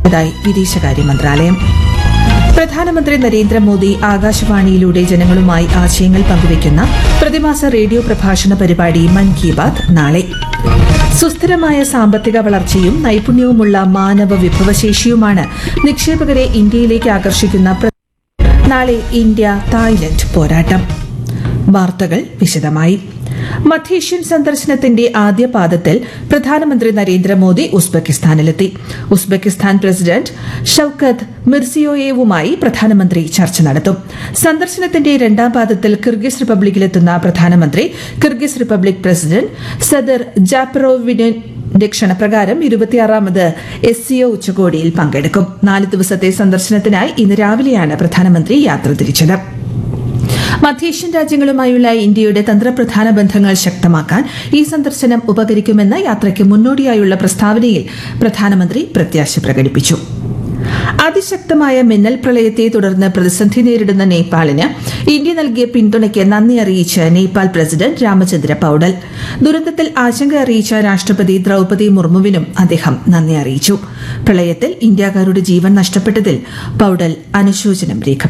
ായി വിദേശകാര്യ മന്ത്രാലയം പ്രധാനമന്ത്രി നരേന്ദ്രമോദി ആകാശവാണിയിലൂടെ ജനങ്ങളുമായി ആശയങ്ങൾ പങ്കുവയ്ക്കുന്ന പ്രതിമാസ റേഡിയോ പ്രഭാഷണ പരിപാടി മൻ കി ബാത് നാളെ സുസ്ഥിരമായ സാമ്പത്തിക വളർച്ചയും നൈപുണ്യവുമുള്ള മാനവ വിഭവശേഷിയുമാണ് നിക്ഷേപകരെ ഇന്ത്യയിലേക്ക് ആകർഷിക്കുന്ന പ്ര- നാളെ ഇന്ത്യ തായ്ലൻഡ് പോരാട്ടം വാർത്തകൾ വിശദമായി മധ്യേഷ്യൻ സന്ദർശനത്തിന്റെ ആദ്യ പാദത്തിൽ പ്രധാനമന്ത്രി നരേന്ദ്രമോദി ഉസ്ബെക്കിസ്ഥാനിലെത്തി ഉസ്ബെക്കിസ്ഥാൻ പ്രസിഡന്റ് ഷൌക്കത്ത് മിർസിയോയേവുമായി പ്രധാനമന്ത്രി ചർച്ച നടത്തും സന്ദർശനത്തിന്റെ രണ്ടാം പാദത്തിൽ കിർഗിസ് റിപ്പബ്ലിക്കിലെത്തുന്ന പ്രധാനമന്ത്രി കിർഗിസ് റിപ്പബ്ലിക് പ്രസിഡന്റ് സദർ ജാപ്പറോവിന്റെ ക്ഷണപ്രകാരം ഇരുപത്തിയാറാമത് എസ് സിഒ ഉച്ചകോടിയിൽ പങ്കെടുക്കും നാല് ദിവസത്തെ സന്ദർശനത്തിനായി ഇന്ന് രാവിലെയാണ് പ്രധാനമന്ത്രി യാത്ര തിരിച്ചത് മധ്യേഷ്യൻ രാജ്യങ്ങളുമായുള്ള ഇന്ത്യയുടെ തന്ത്രപ്രധാന ബന്ധങ്ങൾ ശക്തമാക്കാൻ ഈ സന്ദർശനം ഉപകരിക്കുമെന്ന് യാത്രയ്ക്ക് മുന്നോടിയായുള്ള പ്രസ്താവനയിൽ പ്രധാനമന്ത്രി പ്രത്യാശ പ്രകടിപ്പിച്ചു അതിശക്തമായ മിന്നൽ പ്രളയത്തെ തുടർന്ന് പ്രതിസന്ധി നേരിടുന്ന നേപ്പാളിന് ഇന്ത്യ നൽകിയ പിന്തുണയ്ക്ക് നന്ദി അറിയിച്ച് നേപ്പാൾ പ്രസിഡന്റ് രാമചന്ദ്ര പൌഡൽ ദുരന്തത്തിൽ ആശങ്ക അറിയിച്ച രാഷ്ട്രപതി ദ്രൌപതി മുർമുവിനും അദ്ദേഹം നന്ദി അറിയിച്ചു പ്രളയത്തിൽ ഇന്ത്യക്കാരുടെ ജീവൻ നഷ്ടപ്പെട്ടതിൽ പൌഡൽ അനുശോചനം രേഖപ്പെടുത്തി